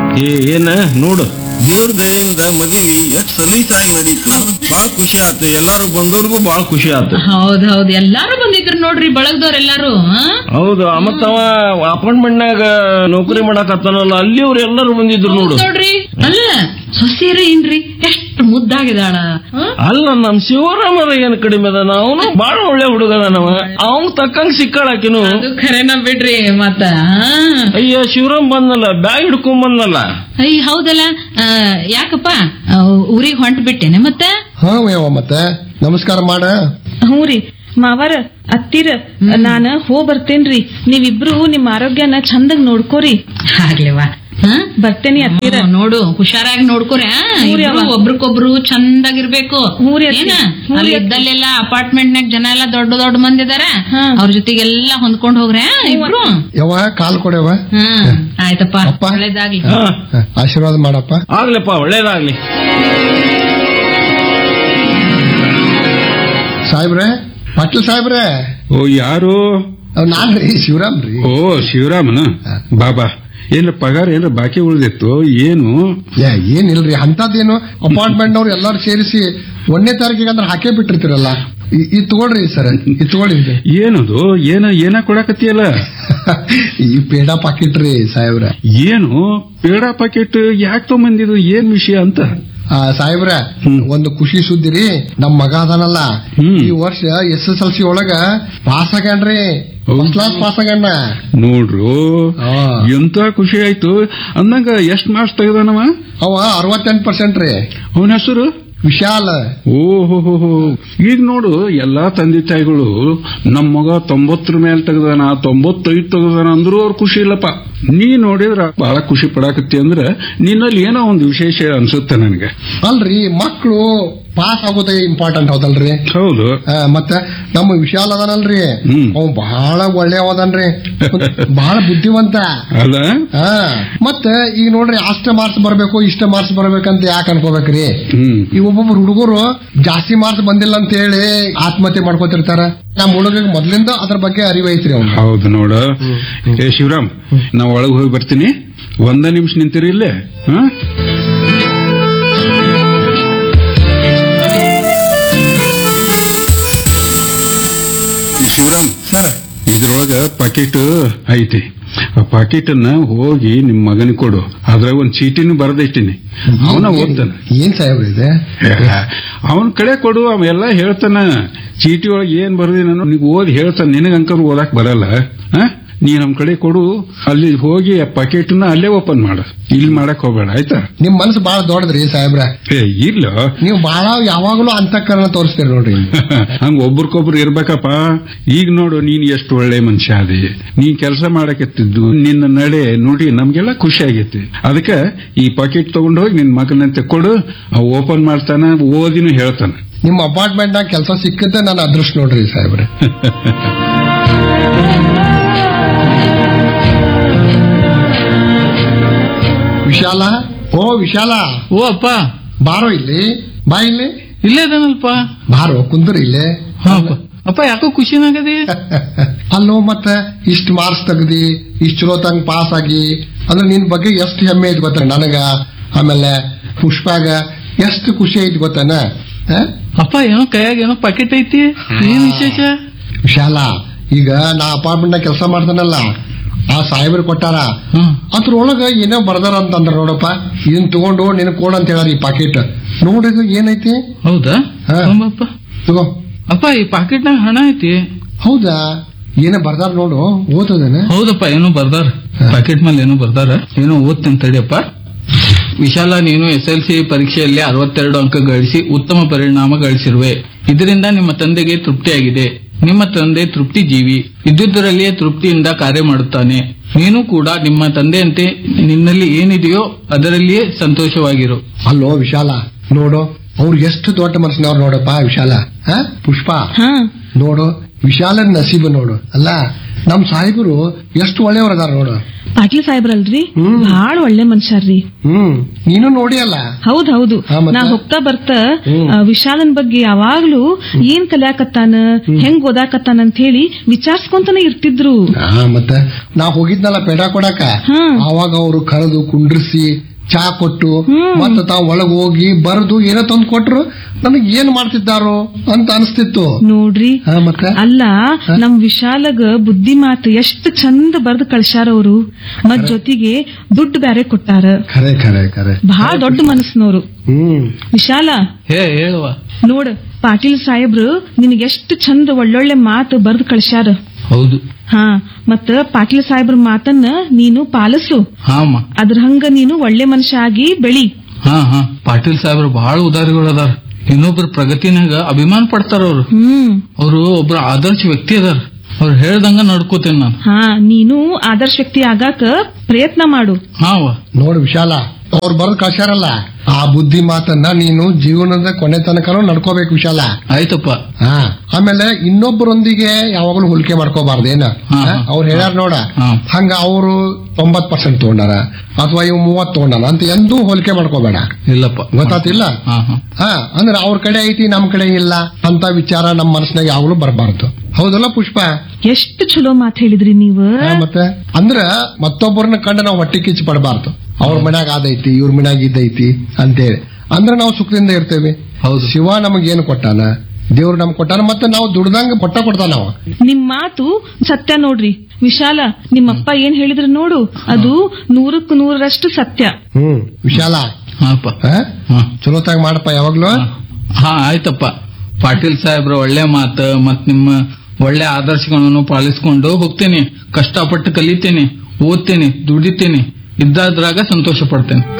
ಏ ಏನ ನೋಡು ದೇವ್ರ ದಯಿಂದ ಮದುವೆ ಎಷ್ಟ್ ಸಲೀಸಾಗಿ ನಡೀತು ಬಾಳ ಖುಷಿ ಆತು ಎಲ್ಲಾರು ಬಂದವ್ರಿಗೂ ಬಾಳ ಖುಷಿ ಆತು ಹೌದ್ ಹೌದ್ ಎಲ್ಲಾರು ಬಂದಿದ್ರು ನೋಡ್ರಿ ಬಳಗದವ್ರ ಎಲ್ಲಾರು ಹಾ? ಹೌದು ಮತ್ತವ ಅಪಾರ್ಟ್ಮೆಂಟ್ ನಾಗ ನೌಕರಿ ಮಾಡಕತ್ತಾನಲ್ಲ ಅಲ್ಲಿ ಅವ್ರು ಎಲ್ಲರೂ ಬಂದಿದ್ರು ನೋಡು ನೋಡ್ರಿ ಅಲ್ಲ ಸೊಸೆರ ಏನ್ರಿ ಎಷ್ಟು ಮುದ್ದಾಗಿದಾಳ ಹಾ? ಅಲ್ಲ ನಮ್ ಶಿವರಾಮರ ಏನ್ ಕಡಿಮೆ ಅದಾನ ಅವನು ಬಾಳ ಒಳ್ಳೆ ಹುಡುಗ ಅದಾನವ ಅವನ್ ತಕ್ಕಂಗ್ ಸಿಕ್ಕಾಳಾಕಿನು ಅದು ಖರೇನ ಬಿಡ್ರಿ ಮತ್ತ ಹಾ? ಅಯ್ಯ ಶಿವರಾಮ್ ಬಂದಲ್ಲ ಬ್ಯಾಗ್ ಹಿಡ್ಕೊಂಡ್ ಬಂದಲ್ಲ ಅಯ್ಯ ಹೌದಲ್ಲ ಆ, ಯಾಕಪ್ಪ ಆ, ಊರಿಗ್ ಹೊಂಟ್ ಬಿಟ್ಟೆನೆ ಮತ್ತ ಹಾ ಯವ್ವ ಮತ್ತೆ ನಮಸ್ಕಾರ ಮಾಡ ಹ್ಞೂ ರೀ ಮಾವಾರ ಅತ್ತಿರ ನಾನ ಹೋ ಬರ್ತೇನ್ರಿ ನೀವಿಬ್ರು ನಿಮ್ ಆರೋಗ್ಯನ ಚಂದಗ್ ನೋಡ್ಕೋರಿ ಆಗ್ಲಿವಾ ಹಾ? ಬರ್ತೇನಿ ಅತ್ತಿರ ಹ್ಮ್, ನೋಡು ಹುಷಾರಾಗಿ ನೋಡ್ಕೊರೆ ಹ್ಞೂ ರೀ ಅವ್ವ. ಒಬ್ರಿಗೊಬ್ರು ಚಂದಾಗಿರ್ಬೇಕು ಹ್ಞೂ ರೀ ಅತ್ತಿ. ಏನ ಹ್ಞೂ ಅಲ್ಲಿ ರೀ ಅತ್ತಿ. ಇದ್ದಲ್ಲೆಲ್ಲ ಅಪಾರ್ಟ್ಮೆಂಟ್ ನಾಗ ಜನ ಎಲ್ಲ ದೊಡ್ಡ ದೊಡ್ಡ ಮಂದಿ ಇದಾರ ಹಾ. ಅವ್ರ ಜೊತೆಗೆಲ್ಲ ಹೊಂದ್ಕೊಂಡ್ ಹೋಗ್ರೆ ಇಬ್ರು ಯವ್ವ ಕಾಲ್ ಕೊಡೆವ ಹ್ಮ್ ಆಯ್ತಪ್ಪ ಅಪ್ಪ. ಒಳ್ಳೇದಾಗ್ಲಿ ಹಾ ಹ, ಆಶೀರ್ವಾದ ಮಾಡಪ್ಪ ಆಗ್ಲಪ್ಪ ಒಳ್ಳೇದಾಗ್ಲಿ ಸಾಹೇಬ್ರೆ ಪಾಟೀಲ್ ಸಾಹೇಬ್ರೆ ಓ ಯಾರು ಅವ್ ನಾನ್ರಿ ಶಿವರಾಮ್ ರೀ ಓ ಶಿವರಾಮನ ಬಾಬಾ ಏನ್ರ ಪಗಾರ ಏನ್ರ ಬಾಕಿ ಉಳಿದಿತ್ತು ಏನು ಏ, ಏನಿಲ್ರಿ ಅಂತದ್ದೇನು ಅಪಾರ್ಟ್ಮೆಂಟ್ ನವ್ರು ಎಲ್ಲಾರು ಸೇರಿಸಿ ಒಂದನೇ ತಾರೀಕಿಗೆ ಅಂದ್ರೆ ಹಾಕೇ ಬಿಟ್ಟಿರ್ತೀರಲ್ಲ ಇ- ಇದ್ ತಗೊಳ್ರಿ ಸರ್ ಇದ್ ತಗೊಳ್ಳಿ ಇದು. ಏನದು ಏನ ಏನ ಕೊಡಕತ್ತಿಯಲ್ಲ ಈ ಪೇಡ ಪಾಕಿಟ್ ರೀ ಸಾಹೇಬ್ರ ಏನು ಪೇಡ ಪ್ಯಾಕೆಟ್ ಯಾಕೆ ತಗೊಂಬಂದಿದ್ದು ಏನ್ ವಿಷಯ ಅಂತ ಆ, ಸಾಹೇಬ್ರ ಹ್ಮ್. ಒಂದು ಖುಷಿ ಸುದ್ದಿ ರೀ ನಮ್ ಮಗ ಅದಾನಲ್ಲ ಹ್ಮ್. ಈ ವರ್ಷ ಎಸ್ ಎಸ್ ಎಲ್ ಸಿ ಒಳಗ ಪಾಸ್ ಆಗ್ಯಾನ್ರಿ ಫಸ್ಟ್ ಕ್ಲಾಸ್ ಪಾಸ್ ಆಗ್ಯಾನ ನೋಡ್ರು ಆ. ಎಂತ ಖುಷಿ ಆಯ್ತು ಅಂದಂಗ ಎಷ್ಟ್ ಮಾರ್ಕ್ಸ್ ತೆಗ್ದಾನವ ಅವ ಅರವತ್ತೆಂಟು ಪರ್ಸೆಂಟ್ ರೀ ಅವನ ಹೆಸರು ವಿಶಾಲ್ ಓಹೋ ಈಗ ನೋಡು ಎಲ್ಲಾ ತಂದೆ ತಾಯಿಗಳು ನಮ್ ಮಗ ತೊಂಬತ್ತರ ಮೇಲೆ ತೆಗ್ದಾನ ತೊಂಬತ್ತೈದು ತೆಗ್ದಾನ ಅಂದ್ರೂ ಅವ್ರ ಖುಷಿ ಇಲ್ಲಪ್ಪ ನೀ ನೋಡಿದ್ರ ಬಹಳ ಖುಷಿ ಪಡಾಕತ್ತಿ ಅಂದ್ರ ನಿನ್ನಲ್ಲಿ ಏನೋ ಒಂದು ವಿಶೇಷ ಅನ್ಸುತ್ತೆ ನನಗೆ ಅಲ್ರಿ ಮಕ್ಕಳು ಪಾಸ್ ಆಗೋದೇ ಇಂಪಾರ್ಟೆಂಟ್ ಹೌದಲ್ರಿ ಹೌದು ಆ, ಮತ್ತ ನಮ್ಮ ವಿಶಾಲ್ ಅದಾನಲ್ರಿ ಹ್ಮ್. ಅವ್ ಬಹಳ ಒಳ್ಳೆ ಅವದನ್ರಿ ಬಹಳ ಬುದ್ಧಿವಂತ ಅಲ್ಲ ಹಾ ಮತ್ತ ಈಗ ನೋಡ್ರಿ ಅಷ್ಟ ಮಾರ್ಕ್ಸ್ ಬರ್ಬೇಕು ಇಷ್ಟ ಮಾರ್ಕ್ಸ್ ಬರ್ಬೇಕಂತ ಯಾಕೆ ಅನ್ಕೋಬೇಕ್ರಿ ಹ್ಮ್ ಈ ಒಬ್ಬೊಬ್ರು ಹುಡುಗರು ಜಾಸ್ತಿ ಮಾರ್ಕ್ಸ್ ಬಂದಿಲ್ಲ ಅಂತ ಹೇಳಿ ಆತ್ಮಹತ್ಯೆ ಮಾಡ್ಕೋತಿರ್ತಾರ ನಮ್ಮ ಹುಡುಗರಿಗೆ ಮೊದ್ಲಿಂದ ಅದ್ರ ಬಗ್ಗೆ ಅರಿವು ಐತ್ರಿ ಅವ್ನು ಹೌದು ನೋಡ ಏ ಶಿವರಾಮ್ ನಾ ಒಳಗೆ ಹೋಗಿ ಬರ್ತೀನಿ ಒಂದ ನಿಮಿಷ ನಿಂತಿರಿ ಇಲ್ಲೇ ಹಾ ಶಿವರಾಮ್ ಸರ್ ಇದ್ರೊಳಗ ಪಾಕೆಟ್ ಐತಿ ಆ ಪಾಕೆಟ್ ಅನ್ನ ಹೋಗಿ ನಿಮ್ ಮಗನಿಗೆ ಕೊಡು ಅದ್ರಾಗ ಒಂದ್ ಚೀಟಿನೂ ಬರೆದಿಟ್ಟಿನಿ ಅವನ ಓದ್ತಾನ ಏನ್ ಸಾಹೇಬ್ರ ಇದೆ ಅವನ ಕಡೆ ಕೊಡು ಅವ ಎಲ್ಲ ಹೇಳ್ತಾನ ಚೀಟಿ ಒಳಗೆ ಏನ್ ಬರ್ದಿ ನಾನು ನೀವು ಓದಿ ಹೇಳ್ತಾನ ನಿನಗ ಅಂಕರ್ ಓದಾಕ್ ಬರಲ್ಲ ಆ? ನೀ ನಮ್ ಕಡೆ ಕೊಡು ಅಲ್ಲಿ ಹೋಗಿ ಆ ಪಾಕೆಟ್ ನ ಅಲ್ಲೇ ಓಪನ್ ಮಾಡು ಇಲ್ಲಿ ಮಾಡಕ್ ಹೋಗ್ಬೇಡ ಆಯ್ತಾ ನಿಮ್ ಮನಸ್ಸು ಬಹಳ ದೊಡ್ಡದ್ರಿ ಸಾಹೇಬ್ರ ಏ ಇಲ್ಲ ನೀವು ಬಹಳ ಯಾವಾಗಲೂ ಅಂತಃಕರಣ ತೋರಿಸ್ತೀರಿ ನೋಡ್ರಿ ಹಂಗ ಒಬ್ರಿಗೊಬ್ರು ಇರ್ಬೇಕಪ್ಪ ಈಗ ನೋಡು ನೀನ್ ಎಷ್ಟು ಒಳ್ಳೆ ಮನುಷ್ಯ ಅದಿ ನೀನ್ ಕೆಲಸ ಮಾಡಕತ್ತಿದ್ದು ನಿನ್ನ ನಡೆ ನೋಡಿ ನಮ್ಗೆಲ್ಲ ಖುಷಿ ಆಗೈತಿ ಅದಕ್ಕೆ ಈ ಪಾಕೆಟ್ ತಗೊಂಡು ಹೋಗಿ ನಿನ್ ಮಗನಂತೆ ಕೊಡು ಅವ್ ಓಪನ್ ಮಾಡ್ತಾನ ಓದಿನೂ ಹೇಳ್ತಾನ ನಿಮ್ಮ ಅಪಾರ್ಟ್ಮೆಂಟ್ ನಾಗ ಕೆಲಸ ಸಿಕ್ಕತ್ತೆ ನನ್ನ ಅದೃಷ್ಟ ನೋಡ್ರಿ ಸಾಹೇಬ್ರೆ ವಿಶಾಲ ಓ ವಿಶಾಲ ಓ ಅಪ್ಪ ಬಾರೋ ಇಲ್ಲಿ ಬಾ ಇಲ್ಲಿ ಇಲ್ಲೇ ಇದಾನಲ್ಪ ಬಾರೋ ಕುಂದ್ರ ಇಲ್ಲಿ ಹಾ ಅಪ್ಪ ಅಪ್ಪ ಯಾಕೋ ಖುಷಿನಾಗದಿ ಅಲ್ಲೋ ಮತ್ತೆ ಇಷ್ಟ ಮಾರ್ಕ್ಸ್ ತೆಗ್ದಿ ಇಷ್ಟ ಚಲೋ ತಂಗ್ ಪಾಸ್ ಆಗಿ ಅಂದ್ರೆ ನಿನ್ ಬಗ್ಗೆ ಎಷ್ಟು ಹೆಮ್ಮೆ ಐತಿ ಗೊತ್ತ ನನಗ ಆಮೇಲೆ ಪುಷ್ಪಾಗ ಎಷ್ಟು ಖುಷಿ ಐತಿ ಗೊತ್ತನ ಆ? ಅಪ್ಪ ಏನೋ ಕೈಯಾಗ ಏನೋ ಪಾಕೆಟ್ ಐತಿ ಏನ್ ವಿಶೇಷ ವಿಶಾಲ ಈಗ ನಾ ಅಪಾರ್ಟ್ಮೆಂಟ್ ನಾಗ ಕೆಲಸ ಮಾಡ್ತಾನಲ್ಲ ಆ ಸಾಹೇಬ್ರು ಕೊಟ್ಟಾರ ಹ್ಮ್ ಅದ್ರೊಳಗ ಏನೋ ಬರ್ದಾರ ಅಂತಂದ್ರ ನೋಡಪ್ಪ ಇದನ್ ತಗೊಂಡು ನಿನ್ ಕೊಡ ಅಂತ ಹೇಳಾರ ಈ ಪಾಕೆಟ್ ನೋಡಿದು ಏನೈತಿ ಹೌದಾ ಹಾ. ಹಂಬಪ್ಪ ತಗೋ ಅಪ್ಪ ಈ ಪಾಕೆಟ್ನಾಗ ಹಣ ಐತಿ ಹೌದಾ ಏನ ಬರ್ದಾರ ನೋಡು ಓದೋದೇನ ಹೌದಪ್ಪ ಏನೋ ಬರ್ದಾರ ಪಾಕೆಟ್ ಮೇಲೆ ಏನೋ ಬರ್ದಾರ ಏನೋ ಓದ್ತೇನೆ ತಡಿಯಪ್ಪ ವಿಶಾಲ ನೀನು ಎಸ್ ಎಲ್ ಸಿ ಪರೀಕ್ಷೆಯಲ್ಲಿ ಅರವತ್ತೆರಡು ಅಂಕ ಗಳಿಸಿ ಉತ್ತಮ ಪರಿಣಾಮ ಗಳಿಸಿರುವೆ ಇದರಿಂದ ನಿಮ್ಮ ತಂದೆಗೆ ತೃಪ್ತಿಯಾಗಿದೆ ನಿಮ್ಮ ತಂದೆ ತೃಪ್ತಿ ಜೀವಿ ಇದ್ದುದರಲ್ಲಿಯೇ ತೃಪ್ತಿಯಿಂದ ಕಾರ್ಯ ಮಾಡುತ್ತಾನೆ ನೀನು ಕೂಡ ನಿಮ್ಮ ತಂದೆಯಂತೆ ನಿನ್ನಲ್ಲಿ ಏನಿದೆಯೋ ಅದರಲ್ಲಿಯೇ ಸಂತೋಷವಾಗಿರು ಅಲ್ಲೋ ವಿಶಾಲ ನೋಡು ಅವ್ರು ಎಷ್ಟು ದೊಡ್ಡ ಮನಸ್ಸಿನವ್ರು ನೋಡಪ್ಪ ವಿಶಾಲ ಆ? ಪುಷ್ಪ ಹಾ ನೋಡು ವಿಶಾಲನ್ ನಸೀಬ್ ನೋಡು ಅಲ್ಲ ನಮ್ ಸಾಹೇಬರು ಎಷ್ಟು ಒಳ್ಳೆಯವ್ರ ಅದಾರ ನೋಡು ಪಾಟೀಲ್ ಸಾಹೇಬ್ರಲ್ರಿ ಹ್ಮ್. ಬಹಳ ಒಳ್ಳೆ ಮನುಷ್ಯರ್ರಿ ಹ್ಮ್ ನೀನು ನೋಡಿ ಅಲ್ಲ ಹೌದ್ ಹೌದು ಹಾ, ಮತ್ತೆ? ನಾ ಹೋಗ್ತಾ ಬರ್ತಾ ಹ್ಮ್. ಆ, ವಿಶಾಲನ್ ಬಗ್ಗೆ ಯಾವಾಗ್ಲೂ ಏನ್ ಕಲಿಯಾಕತ್ತಾನ ಹೆಂಗ್ ಓದಾಕತ್ತಾನ ಅಂತ ಹೇಳಿ ವಿಚಾರಿಸ್ಕೊಂತಾನೆ ಇರ್ತಿದ್ರು ಹಾ ಮತ್ತ ನಾ ಹೋಗಿದ್ನಲ್ಲ ಪೇಡ ಕೊಡಾಕ ಹ್ಮ್. ಅವಾಗ ಅವರು ಕರೆದು ಕುಂಡ್ರಿಸಿ ಚಾ ಕೊಟ್ಟು ಹ್ಮ್. ಮತ್ತ ತಾವ್ ಒಳಗ್ ಹೋಗಿ ಬರೆದು ಏನೋ ತಂದು ಕೊಟ್ರು ನನಗ್ ಏನ್ ಮಾಡ್ತಿದ್ದಾರೋ ಅಂತ ಅನಿಸ್ತಿತ್ತು ನೋಡ್ರಿ ಹಾ ಮತ್ತೆ ಅಲ್ಲ ನಮ್ ವಿಶಾಲಗ ಬುದ್ಧಿ ಮಾತು ಎಷ್ಟ್ ಚಂದ ಬರ್ದ್ ಕಳ್ಸ್ಯಾರ ಅವರು ಮತ್ ಜೊತೆಗೆ ದುಡ್ಡು ಬ್ಯಾರೆ ಕೊಟ್ಟಾರ ಖರೆ ಖರೆ ಖರೆ ಬಹಳ ದೊಡ್ಡ ಮನಸ್ಸಿನವ್ರು ಹ್ಮ್ ವಿಶಾಲ ಹೇ ಹೇಳುವ ನೋಡ್ ಪಾಟೀಲ್ ಸಾಹೇಬ್ರು ನಿನಗೆ ಎಷ್ಟು ಚಂದ ಒಳ್ಳೊಳ್ಳೆ ಮಾತು ಬರ್ದ್ ಕಳ್ಸ್ಯಾರ ಹೌದು ಹಾ ಮತ್ತ ಪಾಟೀಲ್ ಸಾಹೇಬ್ರ ಮಾತನ್ನ ನೀನು ಪಾಲಿಸು ಹಾಮ್ಮ ಅದ್ರ ಹಂಗ ನೀನು ಒಳ್ಳೆ ಮನುಷ್ಯ ಆಗಿ ಬೆಳಿ ಹಾ ಹಾ ಪಾಟೀಲ್ ಸಾಹೇಬ್ರು ಬಹಳ ಉದಾರಿಗಳು ಅದಾರ ಇನ್ನೊಬ್ರ ಪ್ರಗತಿನಾಗ ಅಭಿಮಾನ ಪಡ್ತಾರ ಅವ್ರು ಹ್ಮ್ ಅವರು ಒಬ್ರ ಆದರ್ಶ ವ್ಯಕ್ತಿ ಅದಾರ ಅವ್ರು ಹೇಳ್ದಂಗ ನಡ್ಕೋತೇನೆ ನಾನು ಹಾ ನೀನು ಆದರ್ಶ ವ್ಯಕ್ತಿ ಆಗಾಕ ಪ್ರಯತ್ನ ಮಾಡು ಹಾವ ನೋಡು ವಿಶಾಲ ಅವ್ರು ಬರೆದು ಕಳ್ಸ್ಯಾರಲ್ಲ ಆ ಬುದ್ಧಿ ಮಾತನ್ನ ನೀನು ಜೀವನದ ಕೊನೆ ತನಕನೂ ನಡ್ಕೋಬೇಕು ವಿಶಾಲ ಆಯ್ತಪ್ಪ ಹಾ ಆಮೇಲೆ ಇನ್ನೊಬ್ಬರೊಂದಿಗೆ ಯಾವಾಗಲೂ ಹೋಲಿಕೆ ಮಾಡ್ಕೋಬಾರ್ದೇನ ಹಾ, ಹಾ. ಅವ್ರು ಹೇಳ್ಯಾರ ನೋಡ ಹಾ. ಹಂಗ ಅವರು ತೊಂಬತ್ ಪರ್ಸೆಂಟ್ ತಗೊಂಡಾರ ಅಥವಾ ಇವ್ ಮೂವತ್ ತಗೊಂಡಾರ ಅಂತ ಎಂದೂ ಹೋಲಿಕೆ ಮಾಡ್ಕೋಬೇಡ ಇಲ್ಲಪ್ಪ ಗೊತ್ತಾತಿಲ್ಲ ಹಾ ಹಾ ಹಾ ಅಂದ್ರೆ ಅವ್ರ ಕಡೆ ಐತಿ ನಮ್ ಕಡೆ ಇಲ್ಲ ಅಂತ ವಿಚಾರ ನಮ್ಮ ಮನಸ್ಸಿನಾಗ ಯಾವಾಗಲೂ ಬರಬಾರ್ದು ಹೌದಲ್ಲ ಪುಷ್ಪ ಎಷ್ಟು ಚಲೋ ಮಾತ್ ಹೇಳಿದ್ರಿ ನೀವು ಹಾ, ಮತ್ತೆ ಅಂದ್ರ ಮತ್ತೊಬ್ಬರನ್ನ ಕಂಡು ನಾವು ಹೊಟ್ಟೆ ಕಿಚ್ಚು ಪಡಬಾರ್ದು ಅವ್ರ ಮನ್ಯಾಗ ಅದೈತಿ ಇವ್ರ ಮನ್ಯಾಗ ಇದೈತಿ ಅಂತೇಳಿ ಅಂದ್ರೆ ನಾವು ಸುಖದಿಂದ ಇರ್ತೇವೆ ಹೌದು. ಶಿವ ನಮಗೇನು ಕೊಟ್ಟಾನ ದೇವ್ರು ನಮ್ಗೆ ಕೊಟ್ಟಾನ ಮತ್ತೆ ನಾವು ದುಡ್ದಂಗ ಕೊಟ್ಟ ಕೊಡ್ತಾನ ನಾವು ನಿಮ್ ಮಾತು ಸತ್ಯ ನೋಡ್ರಿ ವಿಶಾಲ ನಿಮ್ಮಪ್ಪ ಏನ್ ಹೇಳಿದ್ರು ನೋಡು ಅದು ನೂರಕ್ಕೂ ನೂರರಷ್ಟು ಸತ್ಯ ಹ್ಮ್ ವಿಶಾಲ ಹಾಪ ಹಾ? ಹಾ ಚಲೋತಾಗ ಮಾಡಪ್ಪ ಯಾವಾಗ್ಲೂ ಹಾ ಆಯ್ತಪ್ಪ ಪಾಟೀಲ್ ಸಾಹೇಬ್ರ ಒಳ್ಳೆ ಮಾತು ಮತ್ ನಿಮ್ಮ ಒಳ್ಳೆ ಆದರ್ಶಗಳನ್ನು ಪಾಲಿಸ್ಕೊಂಡು ಹೋಗ್ತೇನೆ ಕಷ್ಟಪಟ್ಟು ಕಲಿತೇನೆ ಓದ್ತೇನೆ ದುಡಿತೇನೆ ಇದ್ದಾದ್ರಾಗ ಸಂತೋಷ ಪಡ್ತೇನೆ